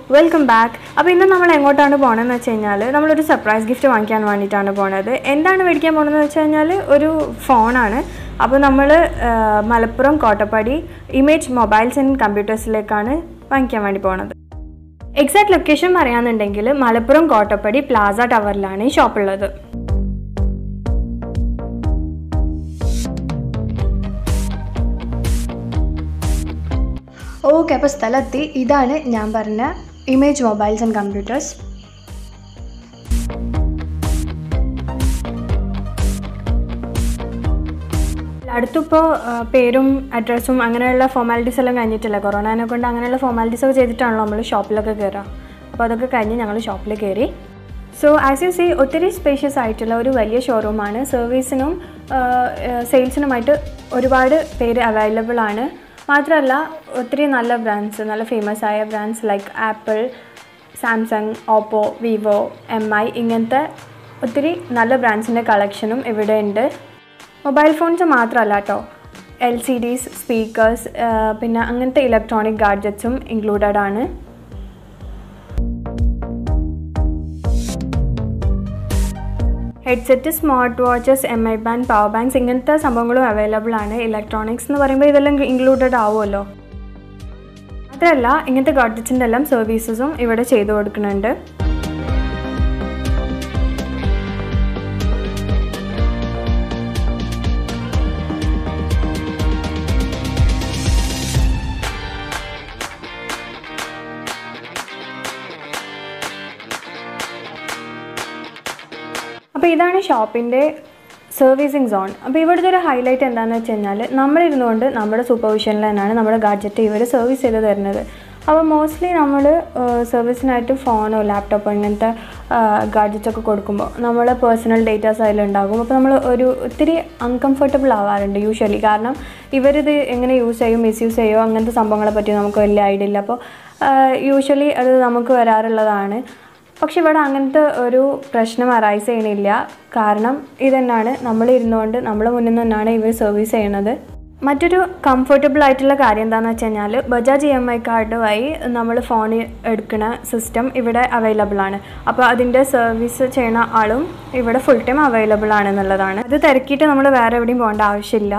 welcome back അപ്പോൾ ഇന്ന് നമ്മൾ എങ്ങോട്ടാണ് പോകണമെന്ന് വെച്ച് കഴിഞ്ഞാൽ നമ്മളൊരു സർപ്രൈസ് ഗിഫ്റ്റ് വാങ്ങിക്കാൻ വേണ്ടിയിട്ടാണ് പോണത് എന്താണ് മേടിക്കാൻ പോകണമെന്ന് വെച്ച് കഴിഞ്ഞാൽ ഒരു ഫോണാണ് അപ്പോൾ നമ്മൾ Malappuram Kottappadi Image Mobiles and കമ്പ്യൂട്ടേഴ്സിലേക്കാണ് വാങ്ങിക്കാൻ വേണ്ടി പോണത് എക്സാക്ട് ലൊക്കേഷൻ പറയാന്നുണ്ടെങ്കിൽ മലപ്പുറം കോട്ടപ്പടി പ്ലാസ ടവറിലാണ് ഈ ഷോപ്പുള്ളത് ഓക്കെ അപ്പോൾ സ്ഥലത്തി ഇതാണ് ഞാൻ പറഞ്ഞ ഇമേജ് മൊബൈൽസ് ആൻഡ് കമ്പ്യൂട്ടേഴ്സ് അടുത്തിപ്പോൾ പേരും അഡ്രസ്സും അങ്ങനെയുള്ള ഫോർമാലിറ്റീസ് എല്ലാം കഴിഞ്ഞിട്ടില്ല കൊറോണനെ കൊണ്ട് അങ്ങനെയുള്ള ഫോർമാലിറ്റീസ് ഒക്കെ ചെയ്തിട്ടാണല്ലോ നമ്മൾ ഷോപ്പിലൊക്കെ കയറുക അപ്പോൾ അതൊക്കെ കഴിഞ്ഞ് ഞങ്ങൾ ഷോപ്പിൽ കയറി സോ ആസ് യു സി ഒത്തിരി സ്പേഷ്യസ് ആയിട്ടുള്ള ഒരു വലിയ ഷോറൂമാണ് സർവീസിനും സെയിൽസിനുമായിട്ട് ഒരുപാട് പേര് അവൈലബിൾ ആണ് മാത്രമല്ല ഒത്തിരി നല്ല ബ്രാൻഡ്സ് നല്ല ഫേമസ് ആയ brands like Apple Samsung Oppo Vivo M I ഇങ്ങനത്തെ ഒത്തിരി നല്ല ബ്രാൻഡ്സിൻ്റെ കളക്ഷനും ഇവിടെ ഉണ്ട് മൊബൈൽ ഫോൺസ് മാത്രമല്ല കേട്ടോ എൽ സി ഡീസ് സ്പീക്കേഴ്സ് പിന്നെ അങ്ങനത്തെ ഇലക്ട്രോണിക് ഗാഡ്ജറ്റ്സും ഇൻക്ലൂഡഡ് ആണ് headset smart watches M I band power banks ഇങ്ങനത്തെ സംഭവങ്ങളും അവൈലബിൾ ആണ് ഇലക്ട്രോണിക്സ് എന്ന് പറയുമ്പോൾ ഇതെല്ലാം ഇൻക്ലൂഡഡ് ആവുമല്ലോ മാത്രമല്ല ഇങ്ങനത്തെ ഗാഡ്ജറ്റ്സിൻ്റെ എല്ലാം സർവീസസും ഇവിടെ ചെയ്തു കൊടുക്കുന്നുണ്ട് അപ്പോൾ ഇതാണ് ഷോപ്പിൻ്റെ സർവീസിങ് സോൺ അപ്പോൾ ഇവിടുത്തെ ഒരു ഹൈലൈറ്റ് എന്താണെന്ന് വെച്ച് കഴിഞ്ഞാൽ നമ്മളിരുന്നുകൊണ്ട് നമ്മുടെ സൂപ്പർവിഷനിൽ തന്നെയാണ് നമ്മുടെ ഗാഡ്ജറ്റ് ഇവർ സർവീസ് ചെയ്ത് തരുന്നത് അപ്പോൾ മോസ്റ്റ്ലി നമ്മൾ സർവീസിനായിട്ട് ഫോണോ ലാപ്ടോപ്പോ ഇങ്ങനത്തെ ഗാഡ്ജറ്റ്സ് ഒക്കെ കൊടുക്കുമ്പോൾ നമ്മൾ പേഴ്സണൽ ഡേറ്റാസ് അതിലുണ്ടാകും അപ്പോൾ നമ്മൾ ഒരു ഒത്തിരി അൺകംഫർട്ടബിൾ ആവാറുണ്ട് യൂഷ്വലി കാരണം ഇവരിത് എങ്ങനെ യൂസ് ചെയ്യും മിസ്യൂസ് ചെയ്യോ അങ്ങനത്തെ സംഭവങ്ങളെ പറ്റി നമുക്ക് വലിയ ഐഡിയ ഇല്ല അപ്പോൾ യൂഷ്വലി അത് നമുക്ക് വരാറുള്ളതാണ് പക്ഷെ ഇവിടെ അങ്ങനത്തെ ഒരു പ്രശ്നം അറൈസ് ചെയ്യണില്ല കാരണം ഇതന്നെയാണ് നമ്മൾ ഇരുന്നുകൊണ്ട് നമ്മളെ മുന്നിൽ നിന്ന് തന്നെയാണ് ഇവർ സർവീസ് ചെയ്യണത് മറ്റൊരു കംഫർട്ടബിൾ ആയിട്ടുള്ള കാര്യം എന്താണെന്ന് വെച്ച് കഴിഞ്ഞാൽ Bajaj E M I card വഴി നമ്മൾ ഫോൺ എടുക്കുന്ന സിസ്റ്റം ഇവിടെ അവൈലബിൾ ആണ് അപ്പോൾ അതിൻ്റെ സർവീസ് ചെയ്യുന്ന ആളും ഇവിടെ ഫുൾ ടൈം അവൈലബിൾ ആണെന്നുള്ളതാണ് അത് തിരക്കിയിട്ട് നമ്മൾ വേറെ എവിടെയും പോകേണ്ട ആവശ്യമില്ല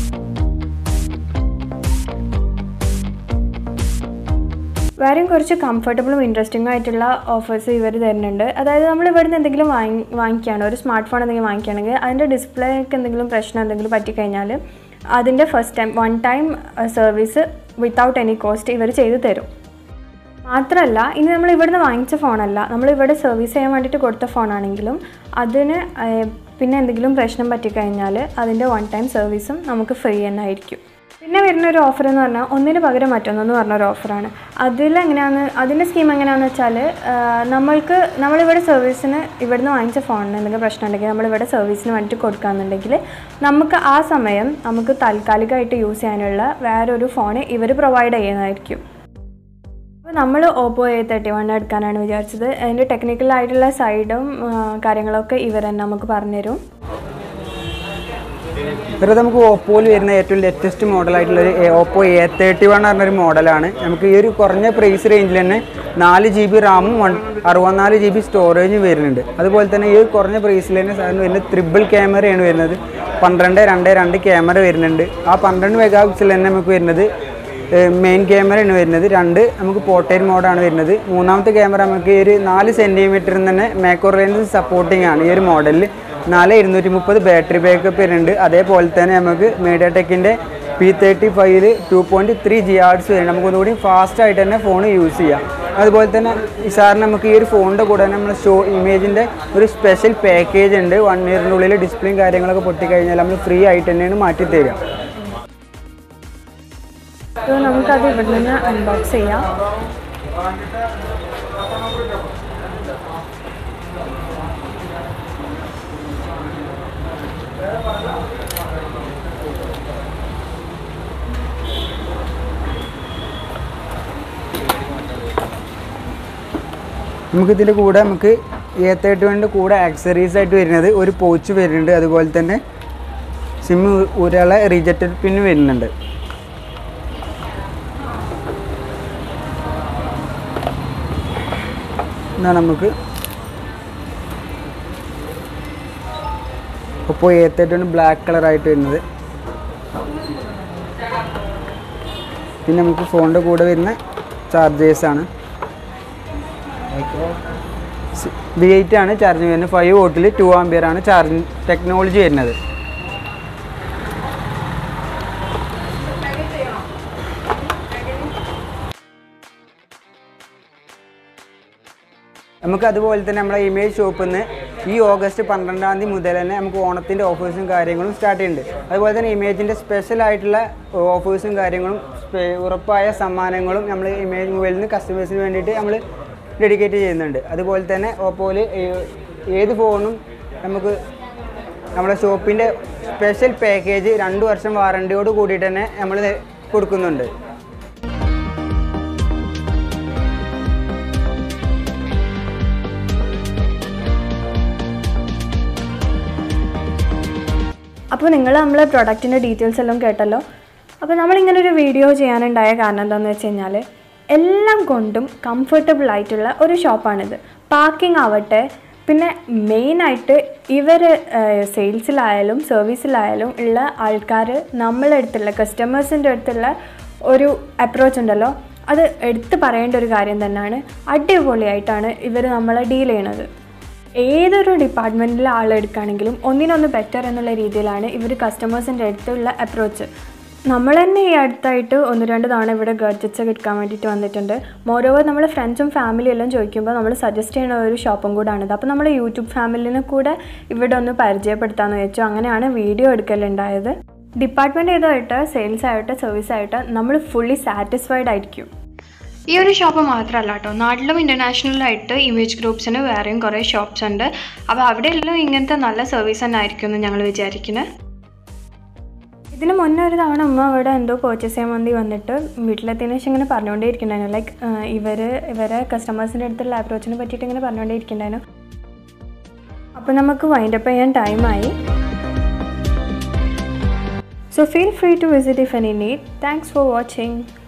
വേറെയും കുറച്ച് കംഫർട്ടബിളും ഇൻട്രസ്റ്റിംഗ് ആയിട്ടുള്ള ഓഫേഴ്സ് ഇവർ തരുന്നുണ്ട് അതായത് നമ്മൾ ഇവിടുന്ന് എന്തെങ്കിലും വാങ്ങി വാങ്ങിക്കുകയാണ് ഒരു സ്മാർട്ട് ഫോൺ എന്തെങ്കിലും വാങ്ങിക്കുകയാണെങ്കിൽ അതിൻ്റെ ഡിസ്പ്ലേക്ക് എന്തെങ്കിലും പ്രശ്നം എന്തെങ്കിലും പറ്റിക്കഴിഞ്ഞാൽ അതിൻ്റെ first time one time service without any cost ഇവർ ചെയ്തു തരും മാത്രമല്ല ഇനി നമ്മൾ ഇവിടുന്ന് വാങ്ങിച്ച ഫോണല്ല നമ്മൾ ഇവിടെ സർവീസ് ചെയ്യാൻ വേണ്ടിയിട്ട് കൊടുത്ത ഫോണാണെങ്കിലും അതിന് പിന്നെ എന്തെങ്കിലും പ്രശ്നം പറ്റിക്കഴിഞ്ഞാൽ അതിൻ്റെ വൺ ടൈം സർവീസും നമുക്ക് ഫ്രീ തന്നെ ആയിരിക്കും പിന്നെ വരുന്ന ഒരു ഓഫർ എന്ന് പറഞ്ഞാൽ ഒന്നിന് പകരം മറ്റൊന്നെന്ന് പറഞ്ഞ ഒരു ഓഫറാണ് അതിലെങ്ങനെയാണെന്ന് അതിൻ്റെ സ്കീം എങ്ങനെയാണെന്ന് വെച്ചാൽ നമ്മൾക്ക് നമ്മളിവിടെ സർവീസിന് ഇവിടുന്ന് വാങ്ങിച്ച ഫോണിന് എന്തെങ്കിലും പ്രശ്നം ഉണ്ടെങ്കിൽ നമ്മളിവിടെ സർവീസിന് വേണ്ടിയിട്ട് കൊടുക്കുകയെന്നുണ്ടെങ്കിൽ നമുക്ക് ആ സമയം നമുക്ക് താൽക്കാലികമായിട്ട് യൂസ് ചെയ്യാനുള്ള വേറൊരു ഫോൺ ഇവർ പ്രൊവൈഡ് ചെയ്യുന്നതായിരിക്കും അപ്പോൾ നമ്മൾ ഓപ്പോ എ തേർട്ടി വൺ എടുക്കാനാണ് വിചാരിച്ചത് അതിൻ്റെ ടെക്നിക്കലായിട്ടുള്ള സൈഡും കാര്യങ്ങളൊക്കെ ഇവർ തന്നെ നമുക്ക് പറഞ്ഞുതരും ഇത് നമുക്ക് ഓപ്പോയിൽ വരുന്ന ഏറ്റവും ലേറ്റസ്റ്റ് മോഡലായിട്ടുള്ള ഒരു ഓപ്പോ എ തേർട്ടി വൺ പറഞ്ഞൊരു മോഡലാണ് നമുക്ക് ഈ ഒരു കുറഞ്ഞ പ്രൈസ് റേഞ്ചിൽ തന്നെ നാല് ജി ബി റാമും വൺ അറുപത്തിനാല് ജി ബി സ്റ്റോറേജും വരുന്നുണ്ട് അതുപോലെ തന്നെ ഈ ഒരു കുറഞ്ഞ പ്രൈസിൽ തന്നെ സാറിന് വരുന്നത് ത്രിബിൾ ക്യാമറയാണ് വരുന്നത് പന്ത്രണ്ട് രണ്ട് രണ്ട് ക്യാമറ വരുന്നുണ്ട് ആ പന്ത്രണ്ട് മെഗാ പിക്സൽ തന്നെ നമുക്ക് വരുന്നത് മെയിൻ ക്യാമറയാണ് വരുന്നത് രണ്ട് നമുക്ക് പോർട്ടൈൽ മോഡാണ് വരുന്നത് മൂന്നാമത്തെ ക്യാമറ നമുക്ക് ഈ ഒരു നാല് സെൻറ്റിമീറ്ററിൽ തന്നെ മാക്രോ ലെൻസ് സപ്പോർട്ടിംഗ് ആണ് ഈ ഒരു മോഡലിൽ നാല് ഇരുന്നൂറ്റി മുപ്പത് ബാറ്ററി ബാക്കപ്പ് വരുന്നുണ്ട് അതേപോലെ തന്നെ നമുക്ക് മീഡിയ ടെക്കിൻ്റെ പി തേർട്ടി ഫൈവില് ടു പോയിൻറ്റ് ത്രീ ജി ആർഡ്സ് വരുന്നുണ്ട് നമുക്ക് ഒന്നുകൂടി ഫാസ്റ്റ് ആയിട്ട് തന്നെ ഫോൺ യൂസ് ചെയ്യാം അതുപോലെ തന്നെ ഈ സാറിന് നമുക്ക് ഈ ഒരു ഫോണിൻ്റെ കൂടെ തന്നെ നമ്മൾ ഷോ ഇമേജിൻ്റെ ഒരു സ്പെഷ്യൽ പാക്കേജ് ഉണ്ട് വൺ ഇയറിൻ്റെ ഉള്ളിൽ ഡിസ്പ്ലേയും കാര്യങ്ങളൊക്കെ പൊട്ടിക്കഴിഞ്ഞാൽ നമ്മൾ ഫ്രീ ആയിട്ട് തന്നെയാണ് മാറ്റി തരിക അപ്പോൾ നമുക്കത് ഇവിടെ നിന്ന് അൺബോക്സ് ചെയ്യാം നമുക്ക് ഇതിൻ്റെ കൂടെ നമുക്ക് എ തേർട്ടി വണ്ണിൻ്റെ കൂടെ ആക്സറീസ് ആയിട്ട് വരുന്നത് ഒരു പോച്ച് വരുന്നുണ്ട് അതുപോലെ തന്നെ സിം ഒരാളെ റിജക്റ്റഡ് പിന്ന് വരുന്നുണ്ട് ഇതാണ് നമുക്ക് ഒപ്പോ എ തേർട്ടി ബ്ലാക്ക് കളറായിട്ട് വരുന്നത് പിന്നെ നമുക്ക് ഫോണിൻ്റെ കൂടെ വരുന്ന ചാർജേഴ്സാണ് ബി എയ്റ്റ് ആണ് ചാർജിങ് വരുന്നത് ഫൈവ് വോട്ടിൽ ടു ആംബിയർ ആണ് ചാർജിങ് ടെക്നോളജി വരുന്നത് നമുക്ക് അതുപോലെ തന്നെ നമ്മുടെ ഇമേജ് ഷോപ്പിൽ നിന്ന് ഈ ഓഗസ്റ്റ് പന്ത്രണ്ടാം തീയതി മുതൽ തന്നെ നമുക്ക് ഓണത്തിൻ്റെ ഓഫേഴ്സും കാര്യങ്ങളും സ്റ്റാർട്ട് ചെയ്യുന്നുണ്ട് അതുപോലെ തന്നെ ഇമേജിൻ്റെ സ്പെഷ്യൽ ആയിട്ടുള്ള ഓഫേഴ്സും കാര്യങ്ങളും സ്പെ- ഉറപ്പായ സമ്മാനങ്ങളും നമ്മൾ ഇമേജ് മൊബൈലിൽ നിന്ന് കസ്റ്റമേഴ്സിന് വേണ്ടിയിട്ട് നമ്മൾ ഡെഡിക്കേറ്റ് ചെയ്യുന്നുണ്ട് അതുപോലെ തന്നെ ഓപ്പോയിൽ ഏത് ഫോണും നമുക്ക് നമ്മുടെ ഷോപ്പിൻ്റെ സ്പെഷ്യൽ പാക്കേജ് രണ്ട് വർഷം വാറണ്ടിയോട് കൂടിയിട്ട് തന്നെ നമ്മൾ കൊടുക്കുന്നുണ്ട് അപ്പോൾ നിങ്ങൾ നമ്മളെ പ്രൊഡക്റ്റിൻ്റെ ഡീറ്റെയിൽസ് എല്ലാം കേട്ടല്ലോ അപ്പോൾ നമ്മളിങ്ങനെ ഒരു വീഡിയോ ചെയ്യാനുണ്ടായ കാരണം എന്താണെന്ന് വെച്ച് കഴിഞ്ഞാൽ എല്ലാം കൊണ്ടും കംഫർട്ടബിൾ ആയിട്ടുള്ള ഒരു ഷോപ്പാണിത് പാർക്കിംഗ് ആവട്ടെ പിന്നെ മെയിനായിട്ട് ഇവർ സെയിൽസിലായാലും സർവീസിലായാലും ഉള്ള ആൾക്കാർ നമ്മളെ അടുത്തുള്ള കസ്റ്റമേഴ്സിൻ്റെ അടുത്തുള്ള ഒരു അപ്രോച്ച് ഉണ്ടല്ലോ അത് എടുത്തു പറയേണ്ട ഒരു കാര്യം തന്നെയാണ് അടിപൊളിയായിട്ടാണ് ഇവർ നമ്മളെ ഡീൽ ചെയ്യണത് ഏതൊരു ഡിപ്പാർട്ട്മെൻറ്റിലെ ആളെടുക്കുകയാണെങ്കിലും ഒന്നിനൊന്ന് ബെറ്റർ എന്നുള്ള രീതിയിലാണ് ഇവർ കസ്റ്റമേഴ്സിൻ്റെ അടുത്തുള്ള അപ്രോച്ച് നമ്മൾ തന്നെ ഈ അടുത്തായിട്ട് ഒന്ന് രണ്ട് തവണ ഇവിടെ ഗഡ്ജറ്റ്സ് ഒക്കെ എടുക്കാൻ വേണ്ടിയിട്ട് വന്നിട്ടുണ്ട് മോരോവർ നമ്മൾ ഫ്രണ്ട്സും ഫാമിലി എല്ലാം ചോദിക്കുമ്പോൾ നമ്മൾ സജസ്റ്റ് ചെയ്യുന്ന ഒരു ഷോപ്പും കൂടാണിത് അപ്പോൾ നമ്മൾ യൂട്യൂബ് ഫാമിലിനെ കൂടെ ഇവിടെ ഒന്ന് പരിചയപ്പെടുത്താമെന്ന് വെച്ചു അങ്ങനെയാണ് വീഡിയോ എടുക്കലുണ്ടായത് ഡിപ്പാർട്ട്മെൻറ്റ് ഏതായിട്ട് സെയിൽസ് ആയിട്ട് സർവീസ് ആയിട്ട് നമ്മൾ ഫുള്ളി സാറ്റിസ്ഫൈഡ് ആയിരിക്കും ഈ ഒരു ഷോപ്പ് മാത്രമല്ല കേട്ടോ നാട്ടിലും ഇൻ്റർനാഷണലായിട്ട് ഇമേജ് ഗ്രൂപ്പ്സിന് വേറെയും കുറേ ഷോപ്സ് ഉണ്ട് അപ്പോൾ അവിടെയെല്ലാം ഇങ്ങനത്തെ നല്ല സർവീസ് തന്നെ ആയിരിക്കും എന്ന് ഞങ്ങൾ വിചാരിക്കുന്നത് ഇതിന് മുന്നേ ഒരു തവണ അമ്മ അവിടെ എന്തോ പർച്ചേസ് ചെയ്യാൻ വേണ്ടി വന്നിട്ട് വീട്ടിലെത്തിയതിനു ശേഷം ഇങ്ങനെ പറഞ്ഞുകൊണ്ടേ ഇരിക്കണ്ടായിരുന്നു ലൈക്ക് ഇവർ ഇവരെ കസ്റ്റമേഴ്സിൻ്റെ അടുത്തുള്ള അപ്രോച്ചിനെ പറ്റിയിട്ട് ഇങ്ങനെ പറഞ്ഞുകൊണ്ടേ ഇരിക്കണ്ടായിരുന്നു അപ്പോൾ നമുക്ക് വൈൻഡപ്പ് ചെയ്യാൻ ടൈമായി so feel free to visit if any need thanks for watching